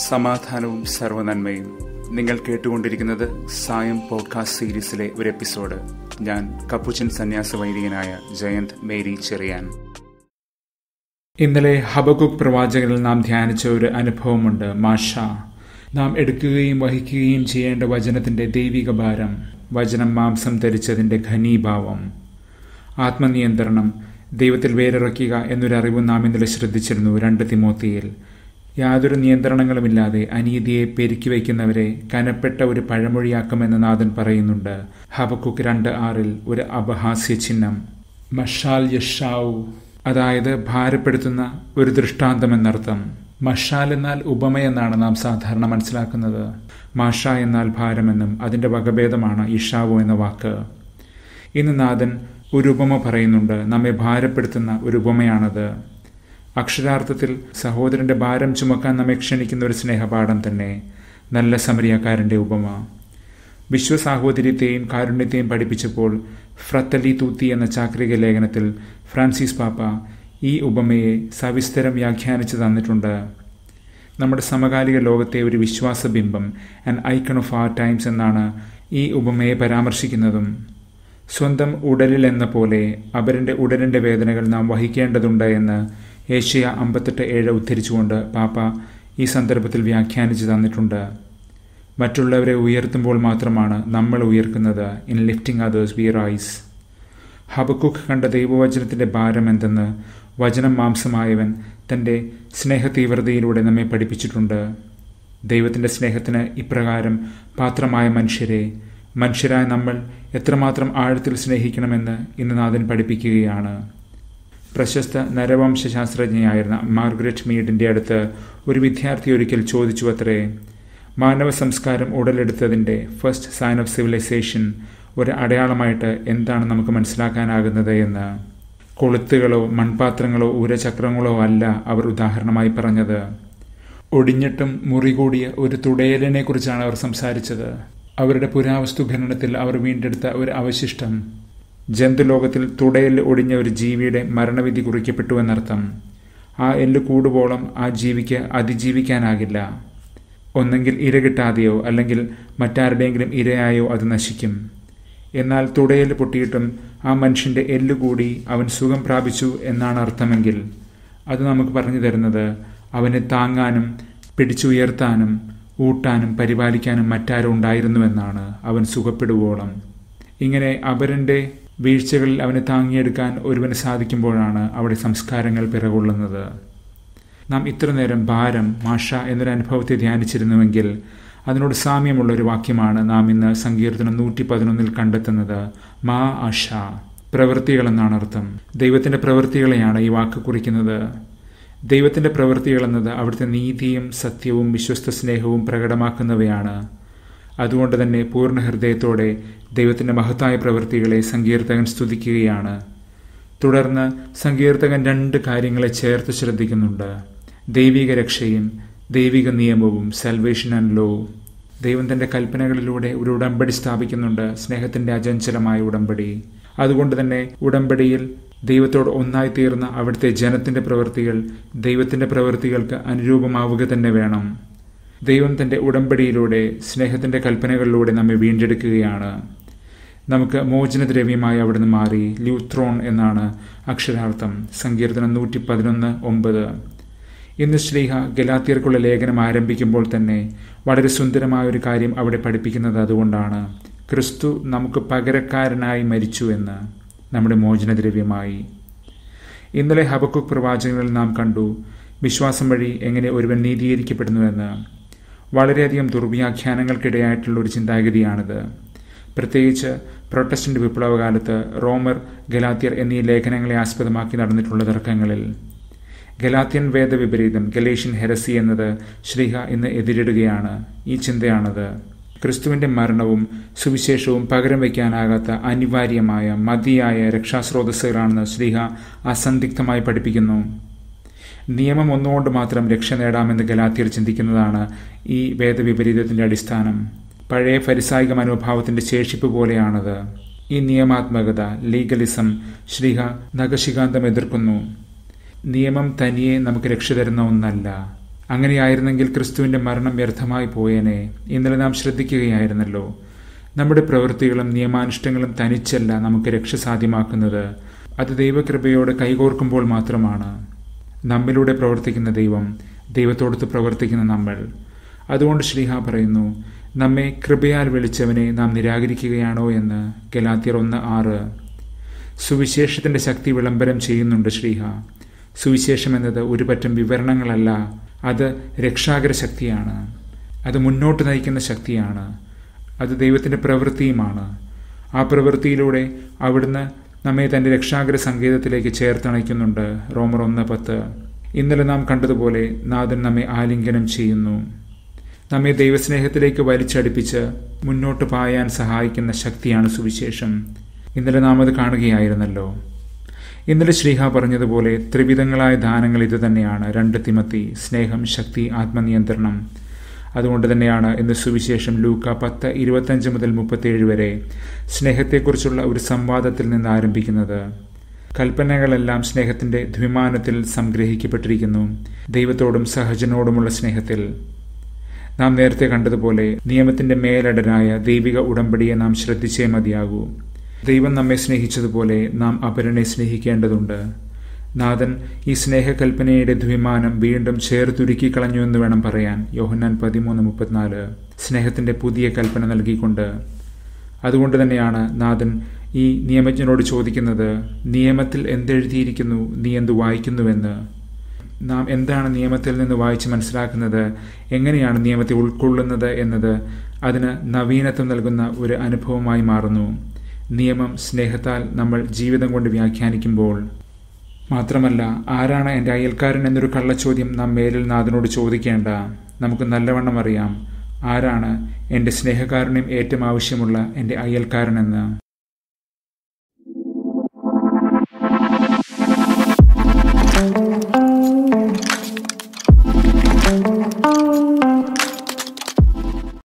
സമാധാനവും സർവനന്മയും നിങ്ങൾ കേട്ടുകൊണ്ടിരിക്കുന്നത് സായം പോഡ്കാസ്റ്റ് സീരീസിലെ ഒരു എപ്പിസോഡ് ഞാൻ കപ്പുച്ചൻ സന്യാസ വൈദികനായ ജയന്ത് മേരി ചെറിയാൻ ഇന്നലെ ഹബകുക് പ്രവാചകനിൽ നാം ധ്യാനിച്ച ഒരു അനുഭവമുണ്ട് മാഷ നാം എടുക്കുകയും വഹിക്കുകയും ചെയ്യേണ്ട വചനത്തിന്റെ ദൈവിക ഭാരം വചനം മാംസം ധരിച്ചതിന്റെ ഘനീഭാവം ആത്മനിയന്ത്രണം ദൈവത്തിൽ വേരിറക്കുക എന്നൊരറിവ് നാം ഇന്നലെ ശ്രദ്ധിച്ചിരുന്നു രണ്ട് തിമോത്തിയിൽ യാതൊരു നിയന്ത്രണങ്ങളുമില്ലാതെ അനീതിയെ പെരുക്കി വയ്ക്കുന്നവരെ കനപ്പെട്ട ഒരു പഴമൊഴിയാക്കുമെന്ന് നാഥൻ പറയുന്നുണ്ട് ഹബക്കുക്ക് രണ്ട് ആറിൽ ഒരു അപഹാസ്യ ചിഹ്നം മഷാൽ യഷാവു അതായത് ഭാരപ്പെടുത്തുന്ന ഒരു ദൃഷ്ടാന്തം എന്നർത്ഥം മഷാൽ എന്നാൽ ഉപമയെന്നാണ് നാം സാധാരണ മനസ്സിലാക്കുന്നത് മാഷ എന്നാൽ ഭാരമെന്നും അതിന്റെ വകഭേദമാണ് ഇഷാവു എന്ന വാക്ക് ഇന്ന് നാഥൻ ഒരു ഉപമ പറയുന്നുണ്ട് നമ്മെ ഭാരപ്പെടുത്തുന്ന ഒരു ഉപമയാണത് അക്ഷരാർത്ഥത്തിൽ സഹോദരന്റെ ഭാരം ചുമക്കാൻ നമ്മെ ക്ഷണിക്കുന്ന ഒരു സ്നേഹപാഠം തന്നെ നല്ല സമരിയക്കാരന്റെ ഉപമ വിശ്വസാഹോദര്യത്തെയും കാരുണ്യത്തെയും പഠിപ്പിച്ചപ്പോൾ ഫ്രത്തലി തൂത്തി എന്ന ചാക്രിക ലേഖനത്തിൽ ഫ്രാൻസിസ് പാപ്പ ഈ ഉപമയെ സവിസ്തരം വ്യാഖ്യാനിച്ചു തന്നിട്ടുണ്ട് നമ്മുടെ സമകാലിക ലോകത്തെ ഒരു വിശ്വാസബിംബം and icon of our times എന്നാണ് ഈ ഉപമയെ പരാമർശിക്കുന്നതും സ്വന്തം ഉടലിൽ എന്ന പോലെ അവരുടെ ഉടലിന്റെ വേദനകൾ നാം വഹിക്കേണ്ടതുണ്ട് എന്ന് ഏഷ്യ അമ്പത്തെട്ട് ഏഴ് ഉദ്ധരിച്ചുകൊണ്ട് പാപ്പ ഈ സന്ദർഭത്തിൽ വ്യാഖ്യാനിച്ചു തന്നിട്ടുണ്ട് മറ്റുള്ളവരെ ഉയർത്തുമ്പോൾ മാത്രമാണ് നമ്മൾ ഉയർക്കുന്നത് in lifting others we rise Habakkuk കണ്ട ദൈവവചനത്തിന്റെ ഭാരം എന്തെന്ന് വചനം മാംസമായവൻ തന്റെ സ്നേഹതീവ്രതയിലൂടെ നമ്മെ പഠിപ്പിച്ചിട്ടുണ്ട് ദൈവത്തിന്റെ സ്നേഹത്തിന് ഇപ്രകാരം പാത്രമായ മനുഷ്യരെ മനുഷ്യരായ നമ്മൾ എത്രമാത്രം ആഴത്തിൽ സ്നേഹിക്കണമെന്ന് ഇന്ന് നാഥൻ പഠിപ്പിക്കുകയാണ് പ്രശസ്ത നരവംശാസ്ത്രജ്ഞയായിരുന്ന മാർഗരറ്റ് മീഡിന്റെ അടുത്ത് ഒരു വിദ്യാർത്ഥി ഒരിക്കൽ ചോദിച്ചു അത്രേ മാനവ സംസ്കാരം ഉടലെടുത്തതിന്റെ ഫസ്റ്റ് സൈൻ ഓഫ് സിവിലൈസേഷൻ ഒരു അടയാളമായിട്ട് എന്താണ് നമുക്ക് മനസ്സിലാക്കാനാകുന്നത് എന്ന് കൊളുത്തുകളോ മൺപാത്രങ്ങളോ ഉരചക്രങ്ങളോ അല്ല അവർ ഉദാഹരണമായി പറഞ്ഞത് ഒടിഞ്ഞിട്ടും മുറികൂടിയ ഒരു തുടയലിനെ കുറിച്ചാണ് അവർ സംസാരിച്ചത് അവരുടെ പുരാവസ്തു ഖനനത്തിൽ അവർ വീണ്ടെടുത്ത ഒരു അവശിഷ്ടം ജന്തുലോകത്തിൽ തുടയിൽ ഒടിഞ്ഞ ഒരു ജീവിയുടെ മരണവിധി കുറിക്കപ്പെട്ടു എന്നർത്ഥം ആ എല്ല് കൂടുപോളം ആ ജീവിക്ക് അതിജീവിക്കാനാകില്ല ഒന്നെങ്കിൽ ഇര കിട്ടാതെയോ അല്ലെങ്കിൽ മറ്റാരുടെയെങ്കിലും ഇരയായോ അത് നശിക്കും എന്നാൽ തുടയിൽ പൊട്ടിയിട്ടും ആ മനുഷ്യന്റെ എല്ലുകൂടി അവൻ സുഖം പ്രാപിച്ചു എന്നാണ് അർത്ഥമെങ്കിൽ അത് നമുക്ക് പറഞ്ഞു തരുന്നത് അവനെ താങ്ങാനും പിടിച്ചുയർത്താനും ഊട്ടാനും പരിപാലിക്കാനും മറ്റാരും ഉണ്ടായിരുന്നുവെന്നാണ് അവൻ സുഖപ്പെടുവോളം ഇങ്ങനെ അപരന്റെ വീഴ്ചകളിൽ അവനെ താങ്ങിയെടുക്കാൻ ഒരുവന് സാധിക്കുമ്പോഴാണ് അവിടെ സംസ്കാരങ്ങൾ പിറകൊള്ളുന്നത് നാം ഇത്ര നേരം ഭാരം മാഷ എന്നൊരു അനുഭവത്തെ ധ്യാനിച്ചിരുന്നുവെങ്കിൽ അതിനോട് സാമ്യമുള്ള ഒരു വാക്യമാണ് നാം ഇന്ന് സങ്കീർത്തനം നൂറ്റി പതിനൊന്നിൽ കണ്ടെത്തുന്നത് മാ ആഷ പ്രവൃത്തികൾ എന്നാണ് അർത്ഥം ദൈവത്തിന്റെ പ്രവൃത്തികളെയാണ് ഈ വാക്ക് കുറിക്കുന്നത് ദൈവത്തിന്റെ പ്രവൃത്തികൾ എന്നത് അവിടുത്തെ നീതിയും സത്യവും വിശ്വസ്ത സ്നേഹവും പ്രകടമാക്കുന്നവയാണ് അതുകൊണ്ട് തന്നെ പൂർണ്ണ ഹൃദയത്തോടെ ദൈവത്തിന്റെ മഹത്തായ പ്രവൃത്തികളെ സങ്കീർത്തകൻ സ്തുതിക്കുകയാണ് തുടർന്ന് സങ്കീർത്തകൻ രണ്ട് കാര്യങ്ങളെ ചേർത്ത് ശ്രദ്ധിക്കുന്നുണ്ട് ദൈവിക രക്ഷയും ദൈവിക നിയമവും സൽവേഷൻ ആൻഡ് ലോ ദൈവം തന്റെ കൽപ്പനകളിലൂടെ ഒരു ഉടമ്പടി സ്ഥാപിക്കുന്നുണ്ട് സ്നേഹത്തിന്റെ അചഞ്ചലമായ ഉടമ്പടി അതുകൊണ്ട് തന്നെ ഉടമ്പടിയിൽ ദൈവത്തോട് ഒന്നായി തീർന്ന അവിടുത്തെ ജനത്തിന്റെ പ്രവൃത്തികൾ ദൈവത്തിന്റെ പ്രവൃത്തികൾക്ക് അനുരൂപമാവുക തന്നെ വേണം ദൈവം തന്റെ ഉടമ്പടിയിലൂടെ സ്നേഹത്തിന്റെ കൽപ്പനകളിലൂടെ നമ്മെ വീണ്ടെടുക്കുകയാണ് നമുക്ക് മോചനദ്രവ്യമായി അവിടുന്ന് മാറി ല്യൂത്രോൺ എന്നാണ് അക്ഷരാർത്ഥം സങ്കീർത്തനം നൂറ്റി പതിനൊന്ന് ഒമ്പത് ഇന്ന് ശ്രീഹ ഗലാത്തിയർക്കുള്ള ലേഖനം ആരംഭിക്കുമ്പോൾ തന്നെ വളരെ സുന്ദരമായ ഒരു കാര്യം അവിടെ പഠിപ്പിക്കുന്നത് അതുകൊണ്ടാണ് ക്രിസ്തു നമുക്ക് പകരക്കാരനായി മരിച്ചു എന്ന് നമ്മുടെ മോചനദ്രവ്യമായി ഇന്നലെ ഹബക്കുക് പ്രവാചകങ്ങളിൽ നാം കണ്ടു വിശ്വാസം വഴി എങ്ങനെ ഒരുവൻ നീതീകരിക്കപ്പെടുന്നുവെന്ന് വളരെയധികം ദുർവ്യാഖ്യാനങ്ങൾക്കിടയായിട്ടുള്ള ഒരു ചിന്താഗതിയാണിത് പ്രത്യേകിച്ച് പ്രൊട്ടസ്റ്റന്റ് വിപ്ലവകാലത്ത് റോമർ ഗലാത്തിയർ എന്നീ ലേഖനങ്ങളെ ആസ്പദമാക്കി നടന്നിട്ടുള്ള തർക്കങ്ങളിൽ ഗലാത്യൻ വേദവിപരീതം ഗലേഷ്യൻ ഹെരസി എന്നത് ശ്രീഹ ഇന്ന് എതിരിടുകയാണ് ഈ ചിന്തയാണത് ക്രിസ്തുവിന്റെ മരണവും സുവിശേഷവും പകരം വയ്ക്കാനാകാത്ത അനിവാര്യമായ മതിയായ രക്ഷാസ്രോതസ്സുകളാണെന്ന് ശ്രീഹ അസന്ദിഗ്ധമായി പഠിപ്പിക്കുന്നു നിയമം ഒന്നുകൊണ്ട് മാത്രം രക്ഷ നേടാമെന്ന് ഗലാത്തിയർ ചിന്തിക്കുന്നതാണ് ഈ വേദവിപരീതത്തിന്റെ അടിസ്ഥാനം പഴയ ഫരിസായിക മനോഭാവത്തിന്റെ ശേഷിപ്പ് പോലെയാണത് ഈ നിയമാത്മകത ലീഗലിസം ശ്രീഹ നഖശികാന്തം എതിർക്കുന്നു നിയമം തനിയെ നമുക്ക് രക്ഷ തരുന്ന ഒന്നല്ല അങ്ങനെയായിരുന്നെങ്കിൽ ക്രിസ്തുവിന്റെ മരണം വ്യർത്ഥമായി പോയേനെ ഇന്നലെ നാം ശ്രദ്ധിക്കുകയായിരുന്നല്ലോ നമ്മുടെ പ്രവൃത്തികളും നിയമാനുഷ്ഠങ്ങളും തനിച്ചല്ല നമുക്ക് രക്ഷ സാധ്യമാക്കുന്നത് അത് ദൈവകൃപയോട് കൈകോർക്കുമ്പോൾ മാത്രമാണ് നമ്മിലൂടെ പ്രവർത്തിക്കുന്ന ദൈവം ദൈവത്തോടത്ത് പ്രവർത്തിക്കുന്ന നമ്മൾ അതുകൊണ്ട് ശ്രീഹ പറയുന്നു നമ്മെ കൃപയാൽ വിളിച്ചവനെ നാം നിരാകരിക്കുകയാണോ എന്ന് ഗലാത്തിയർ ഒന്ന് ആറ് സുവിശേഷത്തിന്റെ ശക്തി വിളംബരം ചെയ്യുന്നുണ്ട് ശ്രീഹ സുവിശേഷം എന്നത് ഒരു പറ്റം വിവരണങ്ങളല്ല അത് രക്ഷാകര ശക്തിയാണ് അത് മുന്നോട്ട് നയിക്കുന്ന ശക്തിയാണ് അത് ദൈവത്തിന്റെ പ്രവൃത്തിയുമാണ് ആ പ്രവൃത്തിയിലൂടെ അവിടുന്ന് നമ്മെ തന്റെ രക്ഷാകര സങ്കേതത്തിലേക്ക് ചേർത്തണയ്ക്കുന്നുണ്ട് റോമർ ഒന്ന് പത്ത് ഇന്നലെ നാം കണ്ടതുപോലെ നാഥൻ നമ്മെ ആലിംഗനം ചെയ്യുന്നു നമ്മെ ദൈവസ്നേഹത്തിലേക്ക് വലിച്ചടിപ്പിച്ച് മുന്നോട്ട് പായാൻ സഹായിക്കുന്ന ശക്തിയാണ് സുവിശേഷം ഇന്നലെ നാം അത് കാണുകയായിരുന്നല്ലോ ഇന്നലെ ശ്രീഹ പറഞ്ഞതുപോലെ ത്രിവിധങ്ങളായ ദാനങ്ങൾ ഇത് തന്നെയാണ് രണ്ട് തിമത്തി സ്നേഹം ശക്തി ആത്മനിയന്ത്രണം അതുകൊണ്ട് തന്നെയാണ് ഇന്ന് സുവിശേഷം ലൂക്ക പത്ത് ഇരുപത്തഞ്ച് മുതൽ മുപ്പത്തിയേഴ് വരെ സ്നേഹത്തെക്കുറിച്ചുള്ള ഒരു സംവാദത്തിൽ നിന്ന് ആരംഭിക്കുന്നത് കൽപ്പനകളെല്ലാം സ്നേഹത്തിന്റെ ദ്വിമാനത്തിൽ സംഗ്രഹിക്കപ്പെട്ടിരിക്കുന്നു ദൈവത്തോടും സഹജനോടുമുള്ള സ്നേഹത്തിൽ നാം നേരത്തെ കണ്ടതുപോലെ നിയമത്തിന്റെ മേലടരായ ദൈവിക ഉടമ്പടിയെ നാം ശ്രദ്ധിച്ചേ മതിയാകൂ ദൈവം നമ്മെ സ്നേഹിച്ചതുപോലെ നാം അപരനെ സ്നേഹിക്കേണ്ടതുണ്ട് നാഥൻ ഈ സ്നേഹകൽപ്പനയുടെ ദ്വിമാനം വീണ്ടും ചേർത്തുരുക്കി കളഞ്ഞു എന്ന് വേണം പറയാൻ യോഹന്നാൻ പതിമൂന്ന് മുപ്പത്തിനാല് സ്നേഹത്തിന്റെ പുതിയ കൽപ്പന നൽകിക്കൊണ്ട് അതുകൊണ്ട് തന്നെയാണ് നാഥൻ ഈ നിയമജ്ഞനോട് ചോദിക്കുന്നത് നിയമത്തിൽ എന്തെഴുതിയിരിക്കുന്നു നീ എന്തു വായിക്കുന്നുവെന്ന് നാം എന്താണ് നിയമത്തിൽ നിന്ന് വായിച്ച് മനസ്സിലാക്കുന്നത് എങ്ങനെയാണ് നിയമത്തെ ഉൾക്കൊള്ളുന്നത് എന്നത് അതിന് നവീനത്വം നൽകുന്ന ഒരു അനുഭവമായി മാറുന്നു നിയമം സ്നേഹത്താൽ നമ്മൾ ജീവിതം കൊണ്ട് വ്യാഖ്യാനിക്കുമ്പോൾ മാത്രമല്ല ആരാണ് എൻ്റെ അയൽക്കാരൻ എന്നൊരു കള്ളച്ചോദ്യം നാം മേലിൽ നാഥനോട് ചോദിക്കേണ്ട നമുക്ക് നല്ലവണ്ണം അറിയാം ആരാണ് എൻ്റെ സ്നേഹകാരുണ്യം ഏറ്റവും ആവശ്യമുള്ള എൻ്റെ അയൽക്കാരനെന്ന്